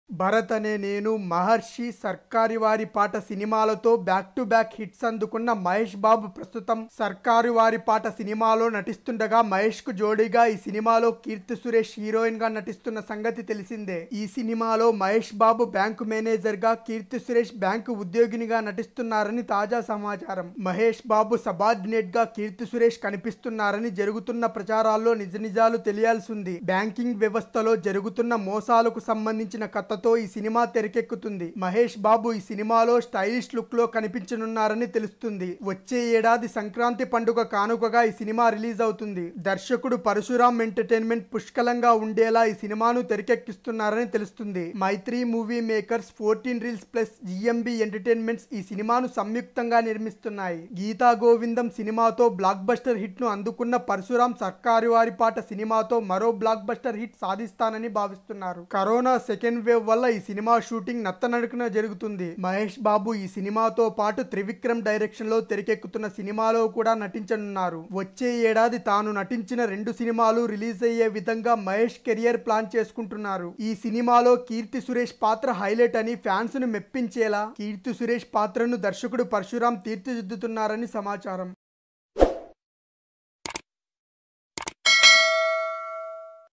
భరత్ అనే నేను మహర్షి సర్కారి వారి పాట సినిమాలతో బ్యాక్ టు బ్యాక్ హిట్స్ అందుకున్న మహేష్ బాబు ప్రస్తుతం సర్కారు వారి పాట సినిమాలో నటిస్తుండగా మహేష్ కు జోడీగా ఈ సినిమాలో కీర్తి సురేష్ హీరోయిన్ గా నటిస్తున్న సంగతి తెలిసిందే ఈ సినిమాలో మహేష్ బాబు బ్యాంకు మేనేజర్ గా కీర్తి సురేష్ బ్యాంకు ఉద్యోగినిగా నటిస్తున్నారని తాజా సమాచారం మహేష్ బాబు సబార్డినేట్ గా కీర్తి సురేష్ కనిపిస్తున్నారని జరుగుతున్న ప్రచారాల్లో నిజ నిజాలు తెలియాల్సి ఉంది బ్యాంకింగ్ వ్యవస్థలో జరుగుతున్న మోసాలకు సంబంధించిన కథతో ఈ సినిమా తెరకెక్కుతుంది మహేష్ బాబు ఈ సినిమాలో స్టైలిష్ లుక్ లో కనిపించనున్నారని తెలుస్తుంది వచ్చే ఏడాది సంక్రాంతి పండుగ కానుకగా ఈ సినిమా రిలీజ్ అవుతుంది దర్శకుడు పరశురామ్ ఎంటర్టైన్మెంట్ పుష్కలంగా ఉండేలా ఈ సినిమాను తెరకెక్కిస్తున్నారని తెలుస్తుంది Mythri movie makers fourteen reels plus GMB entertainments ఈ సినిమాను సంయుక్తంగా నిర్మిస్తున్నాయి గీతా గోవిందం సినిమాతో బ్లాక్ బస్టర్ హిట్ ను అందుకున్న పరశురామ్ సర్కారు వారి పాట సినిమాతో మరో బ్లాక్ బస్టర్ హిట్ సాధిస్తానని భావిస్తున్నారు కరోనా సెకండ్ వేవ్ వల్ల ఈ సినిమా షూటింగ్ నత్తనడుకున జరుగుతుంది మహేష్ బాబు ఈ సినిమాతో పాటు త్రివిక్రమ్ డైరెక్షన్ లో తెరకెక్కుతున్న సినిమాలో కూడా నటించనున్నారు వచ్చే ఏడాది తాను నటించిన రెండు సినిమాలు రిలీజ్ అయ్యే విధంగా మహేష్ కెరియర్ ప్లాన్ చేసుకుంటున్నారు ఈ సినిమాలో కీర్తి సురేష్ పాత్ర హైలైట్ అని ఫ్యాన్స్ ను మెప్పించేలా కీర్తి సురేష్ పాత్రను దర్శకుడు పరశురాం తీర్చిదిద్దుతున్నారని సమాచారం